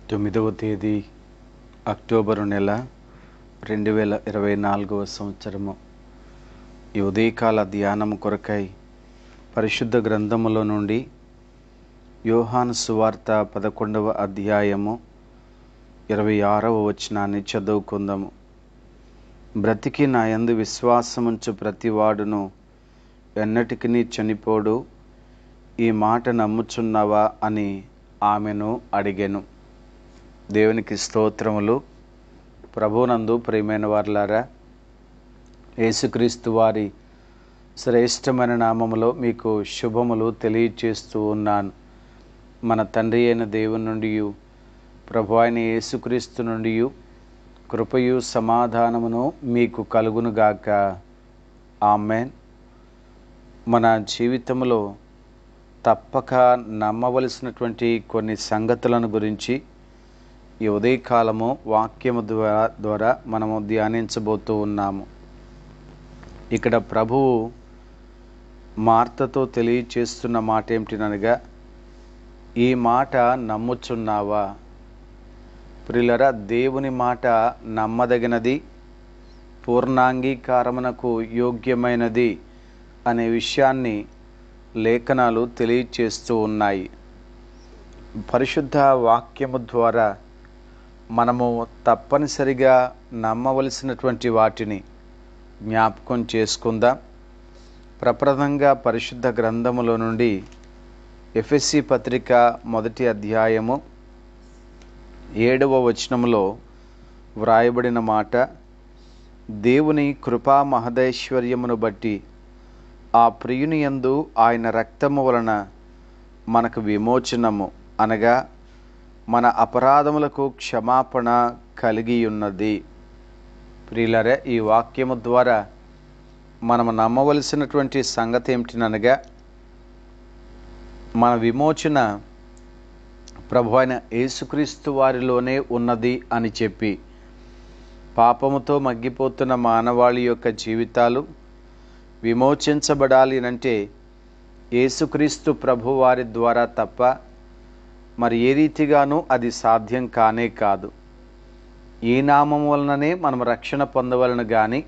తొమ్మిదవ తేదీ అక్టోబరు నెల రెండు వేల ఇరవై నాలుగవ సంవత్సరము ఈ ఉదయకాల ధ్యానం కొరకై పరిశుద్ధ గ్రంథములో నుండి యోహాను సువార్త పదకొండవ అధ్యాయము ఇరవై ఆరవ వచనాన్ని చదువుకుందాము బ్రతికి నా యందు విశ్వాసముంచు ప్రతివాడును ఎన్నటికి చనిపోడు ఈ మాట నమ్ముచున్నావా అని ఆమెను అడిగాను దేవునికి స్తోత్రములు ప్రభునందు ప్రియమైన వారులారా యేసుక్రీస్తు వారి శ్రేష్టమైన నామములో మీకు శుభములు తెలియచేస్తూ ఉన్నాను మన తండ్రి అయిన దేవుని నుండి ప్రభు అయిన యేసుక్రీస్తు నుండి కృపయు సమాధానమును మీకు కలుగునుగాక ఆమెన్ మన జీవితంలో తప్పక నమ్మవలసినటువంటి కొన్ని సంగతులను గురించి ఈ ఉదయకాలము వాక్యము ద్వారా ద్వారా మనము ధ్యానించబోతూ ఉన్నాము ఇక్కడ ప్రభువు మార్తతో తెలియచేస్తున్న మాట ఏమిటినగా ఈ మాట నమ్ముచున్నావా ప్రిలరా దేవుని మాట నమ్మదగినది పూర్ణాంగీకారమునకు యోగ్యమైనది అనే విషయాన్ని లేఖనాలు తెలియచేస్తూ ఉన్నాయి పరిశుద్ధ వాక్యము ద్వారా మనము తప్పనిసరిగా నమ్మవలసినటువంటి వాటిని జ్ఞాపకం చేసుకుందాం ప్రప్రదంగా పరిశుద్ధ గ్రంథములో నుండి ఎఫ్ఎస్సి పత్రిక మొదటి అధ్యాయము ఏడవ వచనములో వ్రాయబడిన మాట దేవుని కృపా మహదైశ్వర్యమును బట్టి ఆ ప్రియుని యందు ఆయన రక్తము వలన మనకు విమోచనము అనగా మన అపరాధములకు క్షమాపణ కలిగి ఉన్నది ప్రియులరే ఈ వాక్యము ద్వారా మనము నమ్మవలసినటువంటి సంగతి ఏమిటినగా మన విమోచన ప్రభు అయిన యేసుక్రీస్తు వారిలోనే ఉన్నది అని చెప్పి పాపముతో మగ్గిపోతున్న మానవాళి యొక్క జీవితాలు విమోచించబడాలి అంటే యేసుక్రీస్తు ప్రభు వారి ద్వారా తప్ప మరి ఏ రీతిగానూ అది సాధ్యం కానే కాదు ఈ నామం వలననే మనం రక్షణ పొందవలను కానీ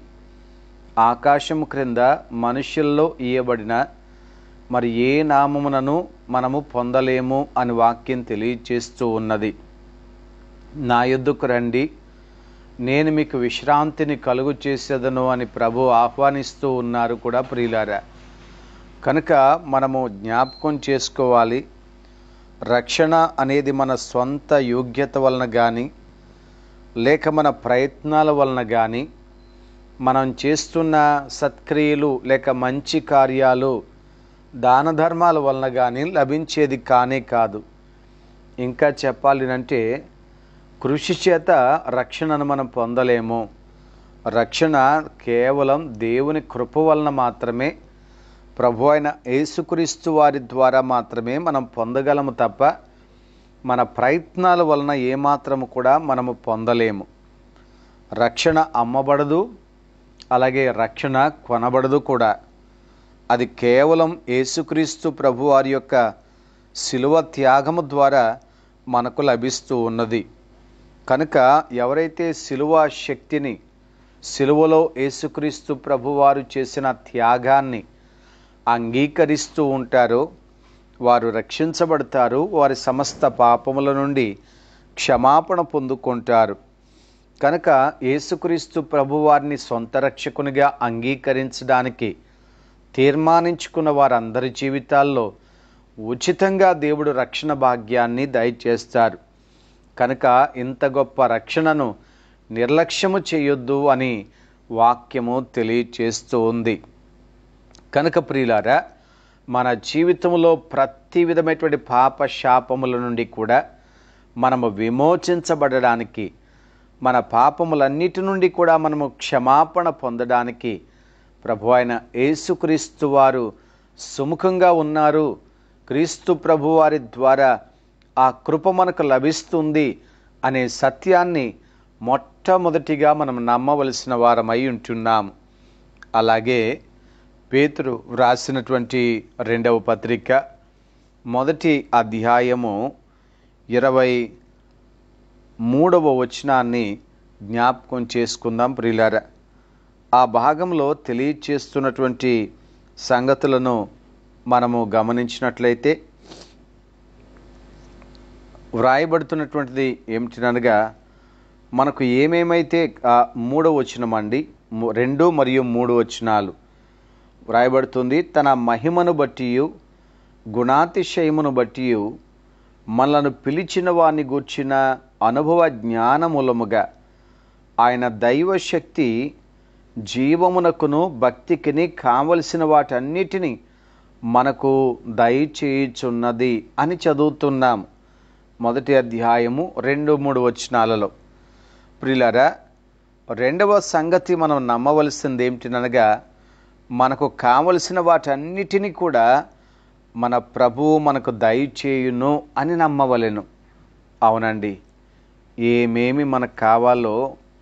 ఆకాశం క్రింద మనుష్యుల్లో ఇయ్యబడిన మరి ఏ నామమునను మనము పొందలేము అని వాక్యం తెలియచేస్తూ ఉన్నది నా యొద్దకు రండి నేను మీకు విశ్రాంతిని కలుగు చేసేదను అని ప్రభు ఆహ్వానిస్తూ ఉన్నారు కూడా ప్రియులారా కనుక మనము జ్ఞాపకం చేసుకోవాలి రక్షణ అనేది మన సొంత యోగ్యత వలన కానీ లేక మన ప్రయత్నాల వలన కానీ మనం చేస్తున్న సత్క్రియలు లేక మంచి కార్యాలు దాన ధర్మాల వలన కానీ లభించేది కానే కాదు ఇంకా చెప్పాలి అంటే కృషి చేత రక్షణను మనం పొందలేము రక్షణ కేవలం దేవుని కృప వలన మాత్రమే ప్రభు అయిన యేసుక్రీస్తు వారి ద్వారా మాత్రమే మనం పొందగలము తప్ప మన ప్రయత్నాల వలన ఏమాత్రము కూడా మనము పొందలేము రక్షణ అమ్మబడదు అలాగే రక్షణ కొనబడదు కూడా అది కేవలం యేసుక్రీస్తు ప్రభు వారి యొక్క శిలువ త్యాగము ద్వారా మనకు లభిస్తూ ఉన్నది కనుక ఎవరైతే శిలువ శక్తిని శిలువలో యేసుక్రీస్తు ప్రభువారు చేసిన త్యాగాన్ని అంగీకరిస్తూ ఉంటారో వారు రక్షించబడతారు వారి సమస్త పాపముల నుండి క్షమాపణ పొందుకుంటారు కనుక యేసుక్రీస్తు ప్రభువారిని సొంత రక్షకునిగా అంగీకరించడానికి తీర్మానించుకున్న వారందరి జీవితాల్లో ఉచితంగా దేవుడు రక్షణ భాగ్యాన్ని దయచేస్తారు కనుక ఇంత గొప్ప రక్షణను నిర్లక్ష్యము చేయొద్దు అని వాక్యము తెలియచేస్తూ ఉంది కనుక ప్రియులారా మన జీవితంలో ప్రతి విధమైనటువంటి పాప శాపముల నుండి కూడా మనము విమోచించబడడానికి మన పాపములన్నిటి నుండి కూడా మనము క్షమాపణ పొందడానికి ప్రభు అయిన యేసుక్రీస్తు వారు సుముఖంగా ఉన్నారు క్రీస్తు ప్రభువారి ద్వారా ఆ కృప మనకు లభిస్తుంది అనే సత్యాన్ని మొట్టమొదటిగా మనం నమ్మవలసిన వారమై ఉంటున్నాం అలాగే పేతురు వ్రాసినటువంటి రెండవ పత్రిక మొదటి అధ్యాయము ఇరవై మూడవ వచనాన్ని జ్ఞాపకం చేసుకుందాం ప్రియులారా ఆ భాగంలో తెలియచేస్తున్నటువంటి సంగతులను మనము గమనించినట్లయితే వ్రాయబడుతున్నటువంటిది ఏమిటినగా మనకు ఏమేమైతే ఆ మూడవ వచనం అండి ము- రెండు మరియు మూడు వచనాలు వ్రాయబడుతుంది తన మహిమను బట్టి గుణాతిశయమును బట్టి మనలను పిలిచిన వారిని గూర్చిన అనుభవ జ్ఞానమూలముగా ఆయన దైవశక్తి జీవమునకును భక్తికిని కావలసిన వాటన్నిటిని మనకు దయచేయుచున్నది అని చదువుతున్నాం మొదటి అధ్యాయము రెండు మూడు వచనాలలో ప్రియులరా రెండవ సంగతి మనం నమ్మవలసింది ఏమిటినగా మనకు కావలసిన వాటన్నిటినీ కూడా మన ప్రభువు మనకు దయచేయును అని నమ్మవలెను అవునండి ఏమేమి మనకు కావాలో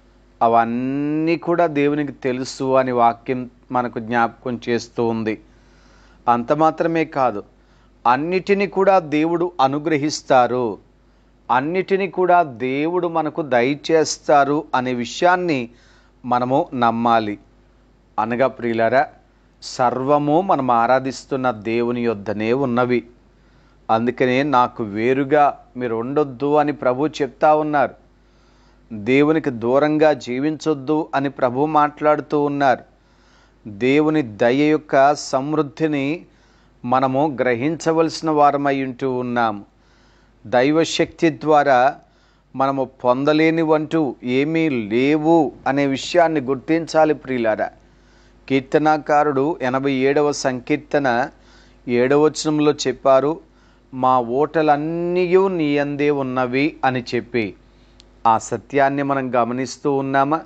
అవన్నీ కూడా దేవునికి తెలుసు అని వాక్యం మనకు జ్ఞాపకం చేస్తూ ఉంది అంత మాత్రమే కాదు అన్నిటినీ కూడా దేవుడు అనుగ్రహిస్తారు అన్నిటినీ కూడా దేవుడు మనకు దయచేస్తారు అనే విషయాన్ని మనము నమ్మాలి అనగా ప్రియులరా సర్వము మనం ఆరాధిస్తున్న దేవుని యొద్దనే ఉన్నవి అందుకనే నాకు వేరుగా మీరు ఉండొద్దు అని ప్రభు చెప్తా ఉన్నారు దేవునికి దూరంగా జీవించొద్దు అని ప్రభు మాట్లాడుతూ ఉన్నారు దేవుని దయ యొక్క సమృద్ధిని మనము గ్రహించవలసిన వారమై ఉంటూ ఉన్నాము దైవశక్తి ద్వారా మనము పొందలేనివంటూ ఏమీ లేవు అనే విషయాన్ని గుర్తించాలి ప్రియులారా కీర్తనాకారుడు ఎనభై ఏడవ సంకీర్తన ఏడవ వచనంలో చెప్పారు మా ఓటలన్నీ నీ అందే ఉన్నవి అని చెప్పి ఆ సత్యాన్ని మనం గమనిస్తూ ఉన్నామా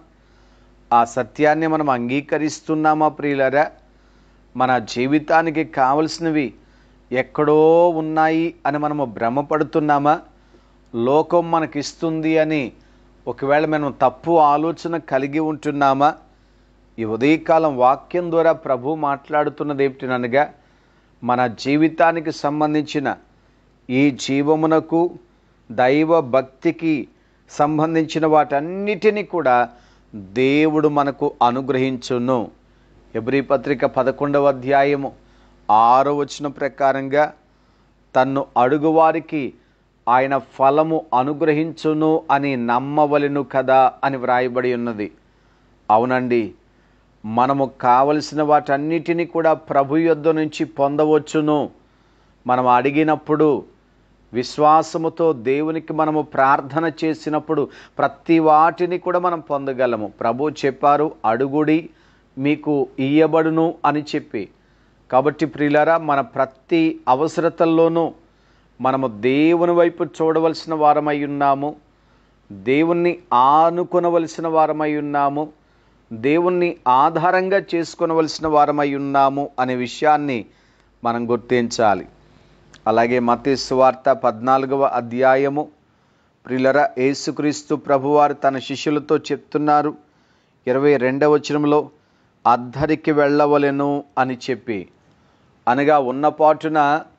ఆ సత్యాన్ని మనం అంగీకరిస్తున్నామా ప్రియులరా మన జీవితానికి కావలసినవి ఎక్కడో ఉన్నాయి అని మనము భ్రమపడుతున్నామా లోకం మనకిస్తుంది అని ఒకవేళ మనం తప్పు ఆలోచన కలిగి ఉంటున్నామా ఈ ఉదయకాలం వాక్యం ద్వారా ప్రభు మాట్లాడుతున్నది ఏమిటినగా మన జీవితానికి సంబంధించిన ఈ జీవమునకు దైవ భక్తికి సంబంధించిన వాటన్నిటినీ కూడా దేవుడు మనకు అనుగ్రహించును ఎబ్రి పత్రిక పదకొండవ అధ్యాయము ఆరో వచన ప్రకారంగా తన్ను అడుగువారికి ఆయన ఫలము అనుగ్రహించును అని నమ్మవలెను కదా అని వ్రాయబడి ఉన్నది అవునండి మనము కావలసిన వాటన్నిటిని కూడా ప్రభు యొద్ద నుంచి పొందవచ్చును మనం అడిగినప్పుడు విశ్వాసముతో దేవునికి మనము ప్రార్థన చేసినప్పుడు ప్రతి వాటిని కూడా మనం పొందగలము ప్రభు చెప్పారు అడుగుడి మీకు ఇయ్యబడును అని చెప్పి కాబట్టి ప్రియులారా మన ప్రతి అవసరతల్లోనూ మనము దేవుని వైపు చూడవలసిన వారమై ఉన్నాము దేవుణ్ణి ఆనుకొనవలసిన వారమై ఉన్నాము దేవుణ్ణి ఆధారంగా చేసుకొనవలసిన వారమై ఉన్నాము అనే విషయాన్ని మనం గుర్తించాలి అలాగే మతీ సువార్త పద్నాలుగవ అధ్యాయము ప్రిలర యేసుక్రీస్తు ప్రభువారు తన శిష్యులతో చెప్తున్నారు ఇరవై రెండవ వచనంలో అద్దరికి వెళ్ళవలెను అని చెప్పి అనగా ఉన్నపాటున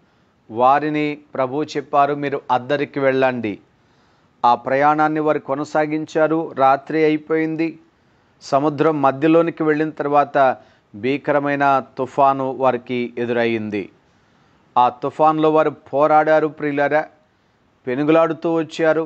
వారిని ప్రభు చెప్పారు మీరు అద్దరికి వెళ్ళండి ఆ ప్రయాణాన్ని వారు కొనసాగించారు రాత్రి అయిపోయింది సముద్రం మధ్యలోనికి వెళ్ళిన తర్వాత భీకరమైన తుఫాను వారికి ఎదురయ్యింది ఆ తుఫాన్లో వారు పోరాడారు ప్రియులరా పెనుగులాడుతూ వచ్చారు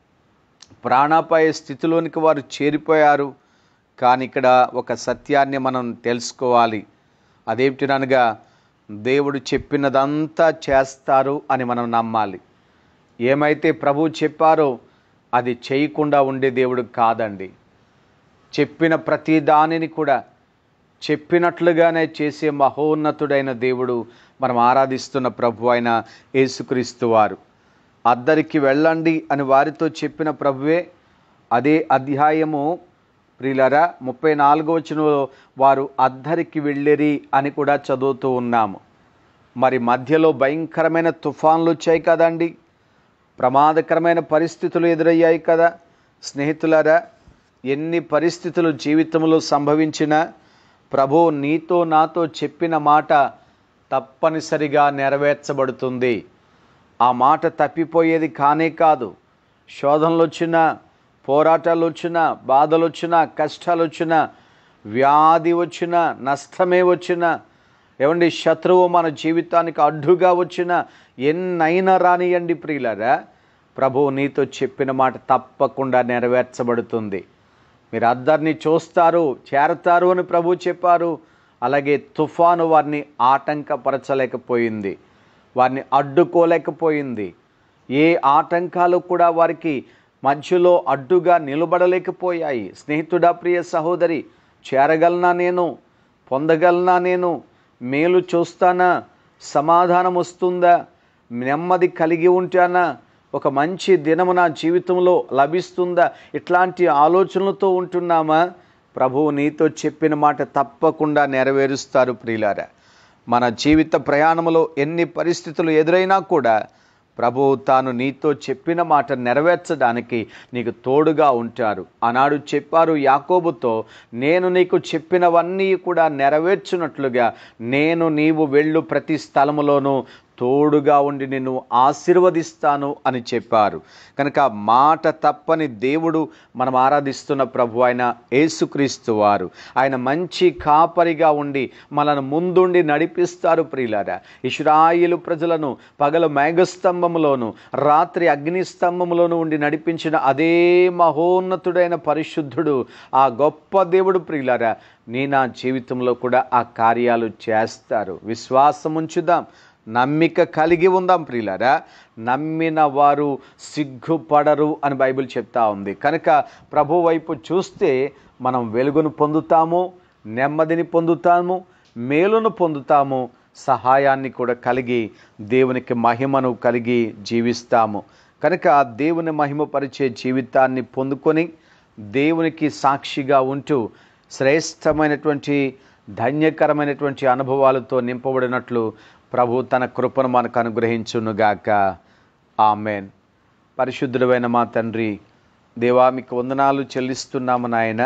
ప్రాణాపాయ స్థితిలోనికి వారు చేరిపోయారు కానీ ఇక్కడ ఒక సత్యాన్ని మనం తెలుసుకోవాలి అదేమిటినగా దేవుడు చెప్పినదంతా చేస్తారు అని మనం నమ్మాలి ఏమైతే ప్రభు చెప్పారో అది చేయకుండా ఉండే దేవుడు కాదండి చెప్పిన ప్రతి దానిని కూడా చెప్పినట్లుగానే చేసే మహోన్నతుడైన దేవుడు మనం ఆరాధిస్తున్న ప్రభు అయిన యేసుక్రీస్తు వారు అద్దరికి వెళ్ళండి అని వారితో చెప్పిన ప్రభువే అదే అధ్యాయము ప్రియులరా ముప్పై నాలుగో వచనంలో వారు అద్దరికి వెళ్ళిరి అని కూడా చదువుతూ ఉన్నాము మరి మధ్యలో భయంకరమైన తుఫాన్లు వచ్చాయి కదండి ప్రమాదకరమైన పరిస్థితులు ఎదురయ్యాయి కదా స్నేహితులారా ఎన్ని పరిస్థితులు జీవితంలో సంభవించినా ప్రభు నీతో నాతో చెప్పిన మాట తప్పనిసరిగా నెరవేర్చబడుతుంది ఆ మాట తప్పిపోయేది కానే కాదు శోధనలు వచ్చినా పోరాటాలు వచ్చినా బాధలు వచ్చినా కష్టాలు వచ్చినా వ్యాధి వచ్చినా నష్టమే వచ్చినా ఏమండి శత్రువు మన జీవితానికి అడ్డుగా వచ్చిన ఎన్నైనా రానియండి ప్రియులరా ప్రభువు నీతో చెప్పిన మాట తప్పకుండా నెరవేర్చబడుతుంది మీరు అందరినీ చూస్తారు చేరతారు అని ప్రభు చెప్పారు అలాగే తుఫాను వారిని ఆటంకపరచలేకపోయింది వారిని అడ్డుకోలేకపోయింది ఏ ఆటంకాలు కూడా వారికి మధ్యలో అడ్డుగా నిలబడలేకపోయాయి స్నేహితుడా ప్రియ సహోదరి చేరగలనా నేను పొందగలనా నేను మేలు చూస్తానా సమాధానం వస్తుందా నెమ్మది కలిగి ఉంటానా ఒక మంచి దినము నా జీవితంలో లభిస్తుందా ఇట్లాంటి ఆలోచనలతో ఉంటున్నామా ప్రభువు నీతో చెప్పిన మాట తప్పకుండా నెరవేరుస్తారు ప్రియులారా మన జీవిత ప్రయాణంలో ఎన్ని పరిస్థితులు ఎదురైనా కూడా ప్రభువు తాను నీతో చెప్పిన మాట నెరవేర్చడానికి నీకు తోడుగా ఉంటారు ఆనాడు చెప్పారు యాకోబుతో నేను నీకు చెప్పినవన్నీ కూడా నెరవేర్చున్నట్లుగా నేను నీవు వెళ్ళు ప్రతి స్థలములోనూ తోడుగా ఉండి నిన్ను ఆశీర్వదిస్తాను అని చెప్పారు కనుక మాట తప్పని దేవుడు మనం ఆరాధిస్తున్న ప్రభు ఆయన యేసుక్రీస్తు వారు ఆయన మంచి కాపరిగా ఉండి మనను ముందుండి నడిపిస్తారు ప్రియులారా ఇష్రాయిలు ప్రజలను పగల మేఘస్తంభములోను రాత్రి అగ్నిస్తంభములోను ఉండి నడిపించిన అదే మహోన్నతుడైన పరిశుద్ధుడు ఆ గొప్ప దేవుడు ప్రియులారా నీ నా జీవితంలో కూడా ఆ కార్యాలు చేస్తారు విశ్వాసం ఉంచుదాం నమ్మిక కలిగి ఉందాం ప్రియులారా నమ్మిన వారు సిగ్గుపడరు అని బైబిల్ చెప్తా ఉంది కనుక ప్రభు వైపు చూస్తే మనం వెలుగును పొందుతాము నెమ్మదిని పొందుతాము మేలును పొందుతాము సహాయాన్ని కూడా కలిగి దేవునికి మహిమను కలిగి జీవిస్తాము కనుక దేవుని మహిమపరిచే జీవితాన్ని పొందుకొని దేవునికి సాక్షిగా ఉంటూ శ్రేష్టమైనటువంటి ధన్యకరమైనటువంటి అనుభవాలతో నింపబడినట్లు ప్రభు తన కృపను మనకు అనుగ్రహించునుగాక ఆమెన్ పరిశుద్ధుడైన మా తండ్రి దేవా మీకు వందనాలు చెల్లిస్తున్నాము నాయన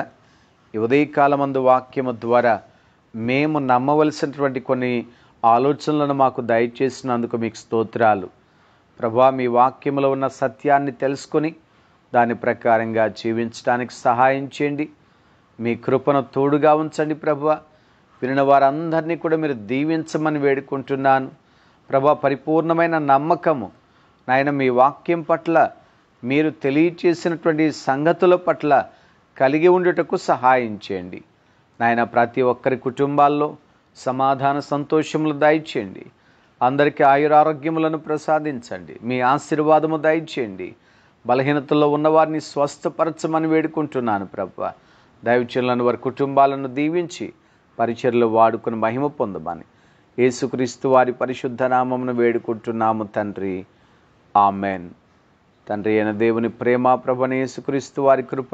ఈ ఉదయకాలమందు వాక్యము ద్వారా మేము నమ్మవలసినటువంటి కొన్ని ఆలోచనలను మాకు దయచేసినందుకు మీకు స్తోత్రాలు ప్రభా మీ వాక్యములో ఉన్న సత్యాన్ని తెలుసుకొని దాని ప్రకారంగా జీవించడానికి సహాయం చేయండి మీ కృపను తోడుగా ఉంచండి ప్రభా వినిన వారందరినీ కూడా మీరు దీవించమని వేడుకుంటున్నాను ప్రభా పరిపూర్ణమైన నమ్మకము నాయన మీ వాక్యం పట్ల మీరు తెలియచేసినటువంటి సంగతుల పట్ల కలిగి ఉండుటకు సహాయం చేయండి నాయన ప్రతి ఒక్కరి కుటుంబాల్లో సమాధాన సంతోషములు దయచేయండి అందరికీ ఆయురారోగ్యములను ప్రసాదించండి మీ ఆశీర్వాదము దయచేయండి బలహీనతల్లో ఉన్నవారిని స్వస్థపరచమని వేడుకుంటున్నాను ప్రభు దైవచనులను వారి కుటుంబాలను దీవించి పరిచర్లు వాడుకుని మహిమ పొందమని యేసుక్రీస్తు వారి పరిశుద్ధ నామమును వేడుకుంటున్నాము తండ్రి ఆమెన్ తండ్రి అయిన దేవుని ప్రేమ ప్రభని యేసుక్రీస్తు వారి కృప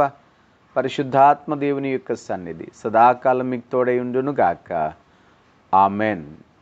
పరిశుద్ధాత్మ దేవుని యొక్క సన్నిధి సదాకాలం మీకు తోడై ఉండును గాక ఆమెన్